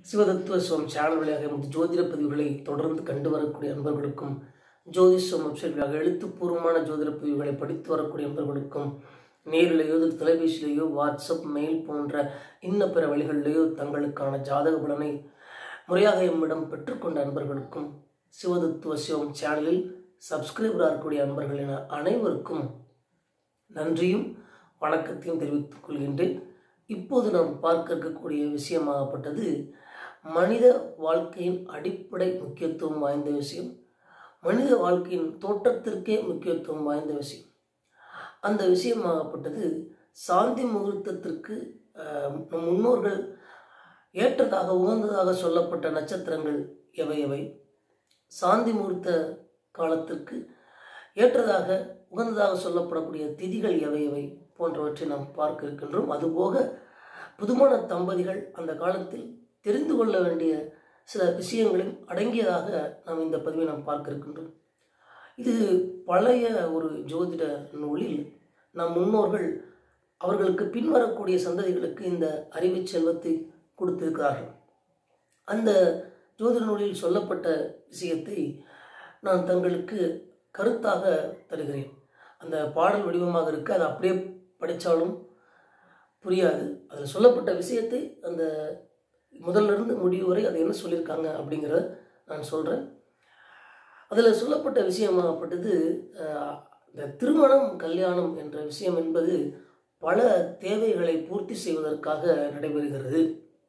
சிவதத்துவ சுவம் channel வழியாக எமது ஜோதிட பதிவுகளை தொடர்ந்து கண்டு வரக்கூடிய அன்பர்களுக்கும் ஜோதிஷம் வெப்சைட் வழியாக எழுத்துப்பூர்வமான ஜோதிட பதிவுகளை படித்து வரக்கூடிய அன்பர்களுக்கும் நேரிலேயோ தொலைபேசியிலேயோ வாட்ஸ்அப் மெயில் போன்ற இன்ன பிற வழிகளிலேயோ தங்களுக்கான ஜாதக பலனை முறையாக எம்மிடம் பெற்றுக்கொண்ட அன்பர்களுக்கும் சிவதத்துவ சிவம் சேனலில் சப்ஸ்கிரைபராக இருக்கக்கூடிய அன்பர்கள் என அனைவருக்கும் நன்றியும் வணக்கத்தையும் தெரிவித்துக் கொள்கின்றேன் இப்போது நாம் பார்க்க இருக்கக்கூடிய விஷயமாகப்பட்டது மனித வாழ்க்கையின் அடிப்படை முக்கியத்துவம் வாய்ந்த விஷயம் மனித வாழ்க்கையின் தோற்றத்திற்கே முக்கியத்துவம் வாய்ந்த விஷயம் அந்த விஷயமாகப்பட்டது சாந்தி முகூர்த்தத்திற்கு அஹ், நம் முன்னோர்கள் ஏற்றதாக உகந்ததாக சொல்லப்பட்ட நட்சத்திரங்கள் எவை எவை சாந்தி முகூர்த்த காலத்திற்கு ஏற்றதாக உகந்ததாக சொல்லப்படக்கூடிய திதிகள் எவை எவை போன்றவற்றை நாம் பார்க்க இருக்கின்றோம் அதுபோக புதுமண தம்பதிகள் அந்த காலத்தில் தெரிந்து கொள்ள வேண்டிய சில விஷயங்களும் அடங்கியதாக நாம் இந்த பதிவை நாம் பார்க்க இருக்கின்றோம் இது பழைய ஒரு ஜோதிட நூலில் நம் முன்னோர்கள் அவர்களுக்கு பின்வரக்கூடிய சந்ததிகளுக்கு இந்த அறிவுச் செல்வத்தை கொடுத்திருக்கிறார்கள் அந்த ஜோதிட நூலில் சொல்லப்பட்ட விஷயத்தை நான் தங்களுக்கு கருத்தாக தருகிறேன் அந்த பாடல் வடிவமாக இருக்கு அதை அப்படியே படித்தாலும் புரியாது அதில் சொல்லப்பட்ட விஷயத்தை அந்த முதல்ல இருந்து முடிவு வரை அதை என்ன சொல்லியிருக்காங்க அப்படிங்கிறத நான் சொல்கிறேன் அதில் சொல்லப்பட்ட விஷயமாகப்பட்டது அஹ், இந்த திருமணம் கல்யாணம் என்ற விஷயம் என்பது பல தேவைகளை பூர்த்தி செய்வதற்காக நடைபெறுகிறது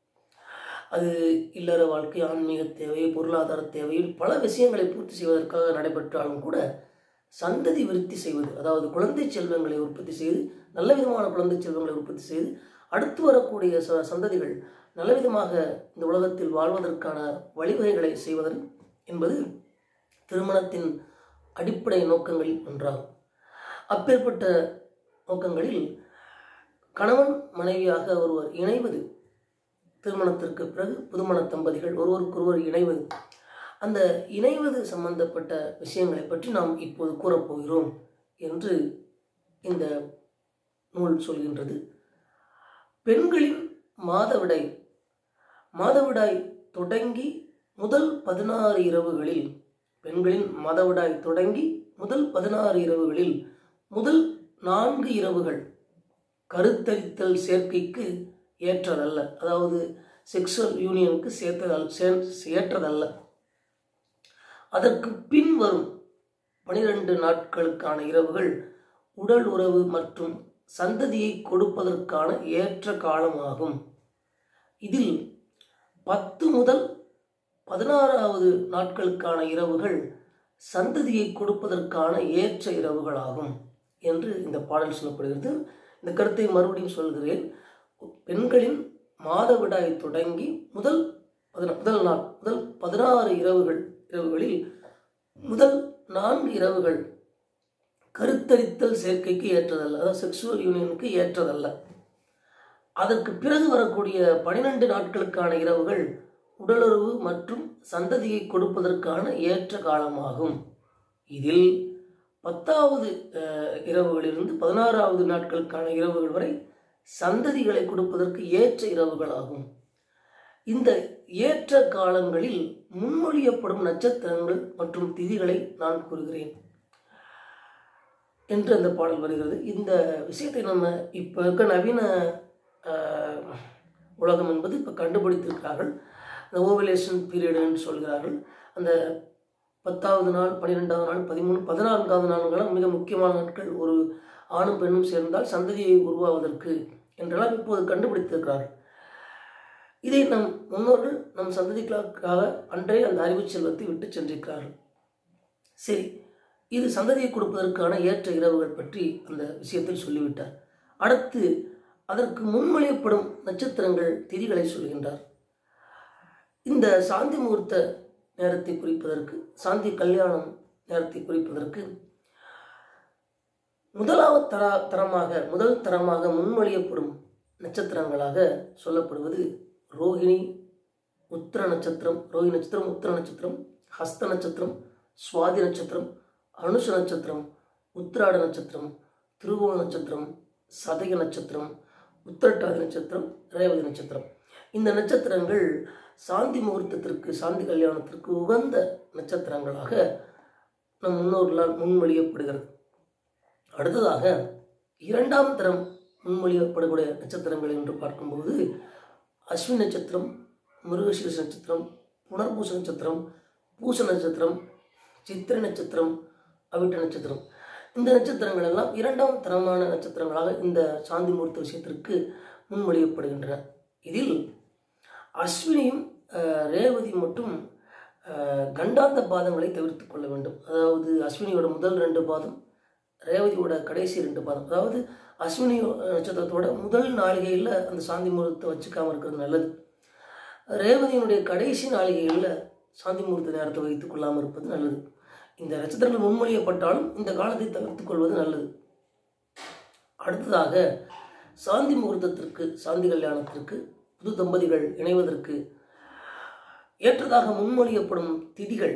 அது இல்லற வாழ்க்கை ஆன்மீக தேவை பொருளாதார தேவை பல விஷயங்களை பூர்த்தி செய்வதற்காக நடைபெற்றாலும் கூட சந்ததி விருத்தி செய்வது அதாவது குழந்தை செல்வங்களை உற்பத்தி செய்து நல்ல விதமான குழந்தை செல்வங்களை உற்பத்தி செய்து அடுத்து வரக்கூடிய ச சந்ததிகள் நல்ல விதமாக இந்த உலகத்தில் வாழ்வதற்கான வழிவகைகளை செய்வது என்பது திருமணத்தின் அடிப்படை நோக்கங்களில் ஒன்றாகும் அப்பேற்பட்ட நோக்கங்களில் கணவன் மனைவியாக ஒருவர் இணைவது திருமணத்திற்கு பிறகு புதுமண தம்பதிகள் ஒருவருக்கொருவர் இணைவது அந்த இணைவது சம்பந்தப்பட்ட விஷயங்களை பற்றி நாம் இப்போது கூறப்போகிறோம் என்று இந்த நூல் சொல்கின்றது பெண்களின் மாதவிடை மாதவிடாய் தொடங்கி முதல் பதினாறு இரவுகளில் பெண்களின் மாதவிடாய் தொடங்கி முதல் பதினாறு இரவுகளில் முதல் நான்கு இரவுகள் கருத்தரித்தல் சேர்க்கைக்கு ஏற்றதல்ல அதாவது செக்ஷுவல் யூனியனுக்கு சேர்த்ததல் சே- ஏற்றதல்ல அதற்கு பின் வரும் பனிரெண்டு நாட்களுக்கான இரவுகள் உடல் உறவு மற்றும் சந்ததியை கொடுப்பதற்கான ஏற்ற காலமாகும் இதில் பத்து முதல் பதினாறாவது நாட்களுக்கான இரவுகள் சந்ததியை கொடுப்பதற்கான ஏற்ற இரவுகளாகும் என்று இந்த பாடல் சொல்லப்படுகிறது இந்த கருத்தை மறுபடியும் சொல்கிறேன் பெண்களின் மாதவிடாய் தொடங்கி முதல் பதினா- முதல் நாள் முதல் பதினாறு இரவுகள் இரவுகளில் முதல் நான்கு இரவுகள் கருத்தரித்தல் சேர்க்கைக்கு ஏற்றதல்ல அதாவது செக்ஷுவல் யூனியனுக்கு ஏற்றதல்ல அதற்கு பிறகு வரக்கூடிய பனிரெண்டு நாட்களுக்கான இரவுகள் உடலுறவு மற்றும் சந்ததியை கொடுப்பதற்கான ஏற்ற காலமாகும் இதில் பத்தாவது அஹ், இரவுகளிலிருந்து பதினாறாவது நாட்களுக்கான இரவுகள் வரை சந்ததிகளை கொடுப்பதற்கு ஏற்ற இரவுகளாகும் இந்த ஏற்ற காலங்களில் முன்மொழியப்படும் நட்சத்திரங்கள் மற்றும் திதிகளை நான் கூறுகிறேன் என்று அந்த பாடல் வருகிறது இந்த விஷயத்தை நம்ம இப்போ இருக்க நவீன ஆஹ், உலகம் என்பது இப்போ கண்டுபிடித்திருக்கிறார்கள் அந்த ஓவலேஷன் பீரியடுன்னு சொல்கிறார்கள் அந்த பத்தாவது நாள் பன்னிரெண்டாவது நாள் பதிமூணு பதினான்காவது நாள்களும் மிக முக்கியமான நாட்கள் ஒரு ஆணும் பெண்ணும் சேர்ந்தால் சந்ததியை உருவாவதற்கு என்றெல்லாம் இப்போது கண்டுபிடித்திருக்கிறார்கள் இதை நம் முன்னோர்கள் நம் சந்ததிகளுக்காக அன்றே அந்த அறிவுச் செல்வத்தை விட்டு சென்றிருக்கிறார்கள் சரி இது சந்ததியை கொடுப்பதற்கான ஏற்ற இரவுகள் பற்றி அந்த விஷயத்தில் சொல்லிவிட்டார் அடுத்து அதற்கு முன்மொழியப்படும் நட்சத்திரங்கள் திதிகளை சொல்கின்றார் இந்த சாந்தி முகூர்த்த நேரத்தை குறிப்பதற்கு சாந்தி கல்யாணம் நேரத்தை குறிப்பதற்கு முதலாவது தர தரமாக முதல் தரமாக முன்மொழியப்படும் நட்சத்திரங்களாக சொல்லப்படுவது ரோகிணி உத்திர நட்சத்திரம் ரோஹி நட்சத்திரம் உத்திர நட்சத்திரம் ஹஸ்த நட்சத்திரம் சுவாதி நட்சத்திரம் அனுஷ நட்சத்திரம் உத்திராட நட்சத்திரம் திருவோண நட்சத்திரம் சதய நட்சத்திரம் உத்திரட்டாதி நட்சத்திரம் ரேவதி நட்சத்திரம் இந்த நட்சத்திரங்கள் சாந்தி முகூர்த்தத்திற்கு சாந்தி கல்யாணத்திற்கு உகந்த நட்சத்திரங்களாக நம் முன்னோர்களால் முன்மொழியப்படுகிறது அடுத்ததாக இரண்டாம் தரம் முன்மொழியப்படக்கூடிய நட்சத்திரங்கள் என்று பார்க்கும்போது அஸ்வின் நட்சத்திரம் மிருகசீரிஷ நட்சத்திரம் புனர்பூச நட்சத்திரம் பூச நட்சத்திரம் சித்திரை நட்சத்திரம் அவிட்ட நட்சத்திரம் இந்த நட்சத்திரங்கள் எல்லாம் இரண்டாம் தரமான நட்சத்திரங்களாக இந்த சாந்தி முகூர்த்த விஷயத்திற்கு முன்மொழியப்படுகின்றன இதில் அஸ்வினியும் அஹ், ரேவதி மட்டும் அஹ், கண்டாந்த பாதங்களை தவிர்த்து கொள்ள வேண்டும் அதாவது அஸ்வினியோட முதல் ரெண்டு பாதம் ரேவதியோட கடைசி ரெண்டு பாதம் அதாவது அஸ்வினி நட்சத்திரத்தோட முதல் நாளிகையில் அந்த சாந்தி முகூர்த்தத்தை வச்சுக்காம இருக்கிறது நல்லது ரேவதியினுடைய கடைசி நாளிகையில் சாந்தி முகூர்த்த நேரத்தை வைத்துக் கொள்ளாமல் இருப்பது நல்லது இந்த நட்சத்திரங்கள் முன்மொழியப்பட்டாலும் இந்த காலத்தை தவிர்த்துக் கொள்வது நல்லது அடுத்ததாக சாந்தி முகூர்த்தத்திற்கு சாந்தி கல்யாணத்திற்கு புது தம்பதிகள் இணைவதற்கு ஏற்றதாக முன்மொழியப்படும் திதிகள்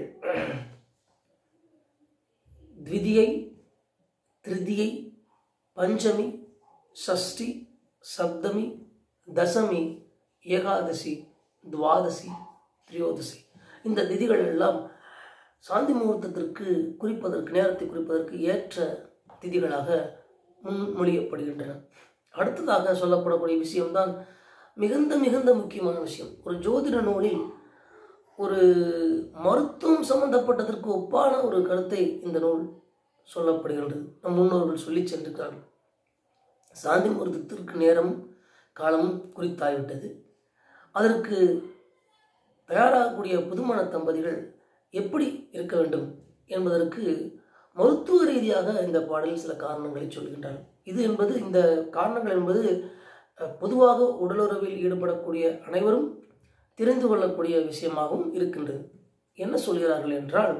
த்விதியை திருதியை பஞ்சமி சஷ்டி சப்தமி தசமி ஏகாதசி துவாதசி திரியோதசி இந்த திதிகள் எல்லாம் சாந்தி முகூர்த்தத்திற்கு குறிப்பதற்கு நேரத்தை குறிப்பதற்கு ஏற்ற திதிகளாக முன்மொழியப்படுகின்றன அடுத்ததாக சொல்லப்படக்கூடிய விஷயம்தான் மிகுந்த மிகுந்த முக்கியமான விஷயம் ஒரு ஜோதிட நூலில் ஒரு மருத்துவம் சம்பந்தப்பட்டதற்கு ஒப்பான ஒரு கருத்தை இந்த நூல் சொல்லப்படுகின்றது நம் முன்னோர்கள் சொல்லி சென்றிருக்கிறார்கள் சாந்தி முகூர்த்தத்திற்கு நேரம் காலமும் குறித்தாய்விட்டது அதற்கு தயாராகக்கூடிய புதுமண தம்பதிகள் எப்படி இருக்க வேண்டும் என்பதற்கு மருத்துவ ரீதியாக இந்த பாடலில் சில காரணங்களை சொல்கின்றார்கள் இது என்பது இந்த காரணங்கள் என்பது அஹ், பொதுவாக உடலுறவில் ஈடுபடக்கூடிய அனைவரும் தெரிந்து கொள்ளக்கூடிய விஷயமாகவும் இருக்கின்றது என்ன சொல்கிறார்கள் என்றால்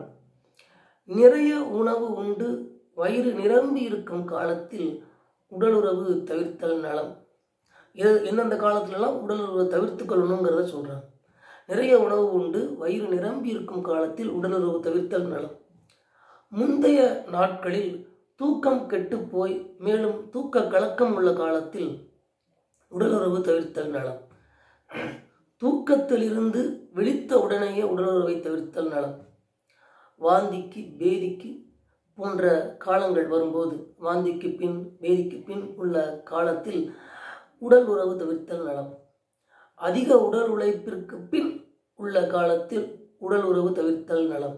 நிறைய உணவு உண்டு வயிறு நிரம்பி இருக்கும் காலத்தில் உடலுறவு தவிர்த்தல் நலம் இது எந்தெந்த காலத்துலலாம் உடலுறவை தவிர்த்து கொள்ளணுங்கிறத சொல்கிறாங்க நிறைய உணவு உண்டு வயிறு நிரம்பி இருக்கும் காலத்தில் உடலுறவு தவிர்த்தல் நலம் முந்தைய நாட்களில் தூக்கம் கெட்டு போய் மேலும் தூக்க கலக்கம் உள்ள காலத்தில் உடலுறவு தவிர்த்தல் நலம் தூக்கத்திலிருந்து விழித்த உடனேயே உடலுறவை தவிர்த்தல் நலம் வாந்திக்கு பேதிக்கு போன்ற காலங்கள் வரும்போது வாந்திக்கு பின் பேதிக்கு பின் உள்ள காலத்தில் உடல் உறவு தவிர்த்தல் நலம் அதிக உடல் உழைப்பிற்கு பின் உள்ள காலத்தில் உடல் உறவு தவிர்த்தல் நலம்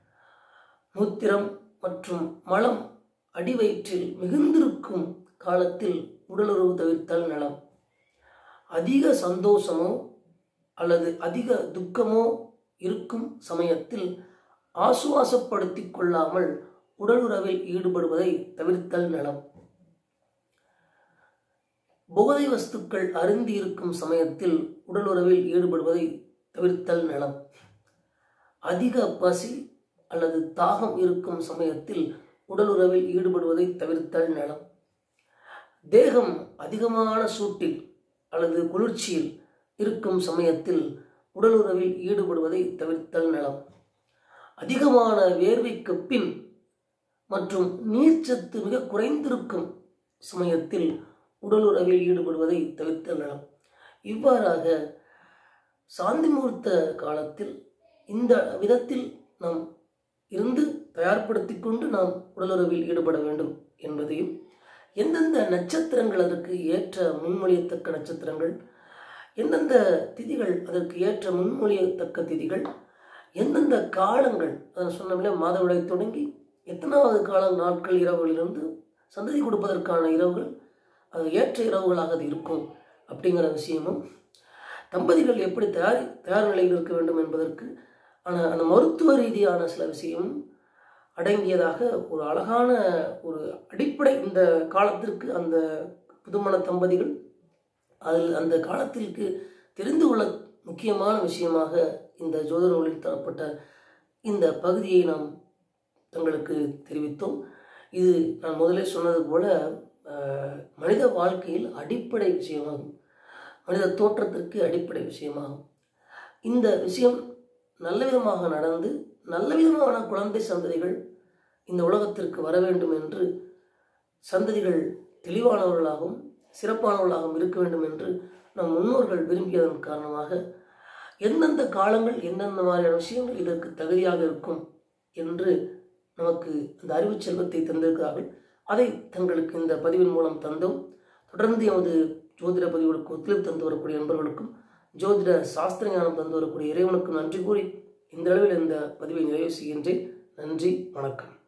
மூத்திரம் மற்றும் மலம் அடிவயிற்றில் மிகுந்திருக்கும் காலத்தில் உடலுறவு தவிர்த்தல் நலம் அதிக சந்தோஷமோ அல்லது அதிக துக்கமோ இருக்கும் சமயத்தில் ஆசுவாசப்படுத்திக் கொள்ளாமல் உடலுறவில் ஈடுபடுவதை தவிர்த்தல் நலம் போதை வஸ்துக்கள் அருந்தி இருக்கும் சமயத்தில் உடலுறவில் ஈடுபடுவதை தவிர்த்தல் நலம் அதிக பசி அல்லது தாகம் இருக்கும் சமயத்தில் உடலுறவில் ஈடுபடுவதை தவிர்த்தல் நலம் தேகம் அதிகமான சூட்டில் அல்லது குளிர்ச்சியில் இருக்கும் சமயத்தில் உடலுறவில் ஈடுபடுவதை தவிர்த்தல் நலம் அதிகமான வேர்வைக்கு பின் மற்றும் நீர்ச்சத்து மிக குறைந்திருக்கும் சமயத்தில் உடலுறவில் ஈடுபடுவதை தவிர்த்தல் நலம் இவ்வாறாக சாந்தி முகூர்த்த காலத்தில் இந்த விதத்தில் நாம் இருந்து தயார்படுத்தி கொண்டு நாம் உடலுறவில் ஈடுபட வேண்டும் என்பதையும் எந்தெந்த நட்சத்திரங்கள் அதற்கு ஏற்ற முன்மொழியத்தக்க நட்சத்திரங்கள் எந்தெந்த திதிகள் அதற்கு ஏற்ற முன்மொழியத்தக்க திதிகள் எந்தெந்த காலங்கள் அதை சொன்னோம்ல மாதவிடை தொடங்கி எத்தனாவது காலம் நாட்கள் இரவுகளிலிருந்து சந்ததி கொடுப்பதற்கான இரவுகள் அது ஏற்ற இரவுகளாக அது இருக்கும் அப்படிங்கிற விஷயமும் தம்பதிகள் எப்படி தயார் தயார் நிலையில் இருக்க வேண்டும் என்பதற்கு ஆனால் அந்த மருத்துவ ரீதியான சில விஷயமும் அடங்கியதாக ஒரு அழகான ஒரு அடிப்படை இந்த காலத்திற்கு அந்த புதுமண தம்பதிகள் அதில் அந்த காலத்திற்கு தெரிந்து கொள்ள முக்கியமான விஷயமாக இந்த ஜோதிட நூலில் தரப்பட்ட இந்த பகுதியை நாம் தங்களுக்கு தெரிவித்தோம் இது நான் முதலே சொன்னது போல அஹ், மனித வாழ்க்கையில் அடிப்படை விஷயமாகும் மனித தோற்றத்திற்கு அடிப்படை விஷயமாகும் இந்த விஷயம் நல்ல விதமாக நடந்து நல்ல விதமான குழந்தை சந்ததிகள் இந்த உலகத்திற்கு வர வேண்டும் என்று சந்ததிகள் தெளிவானவர்களாகவும் சிறப்பானவர்களாகவும் இருக்க வேண்டும் என்று நம் முன்னோர்கள் விரும்பியதன் காரணமாக எந்தெந்த காலங்கள் எந்தெந்த மாதிரியான விஷயங்கள் இதற்கு தகுதியாக இருக்கும் என்று நமக்கு அந்த அறிவு செல்வத்தை தந்திருக்கிறார்கள் அதை தங்களுக்கு இந்த பதிவின் மூலம் தந்தோம் தொடர்ந்து எமது ஜோதிட பதிவுகளுக்கு ஒத்துழைப்பு தந்து வரக்கூடிய நண்பர்களுக்கும் ஜோதிட சாஸ்திர ஞானம் தந்து வரக்கூடிய இறைவனுக்கும் நன்றி கூறி இந்த அளவில் இந்த பதிவை நிறைவு செய்கின்றேன் நன்றி வணக்கம்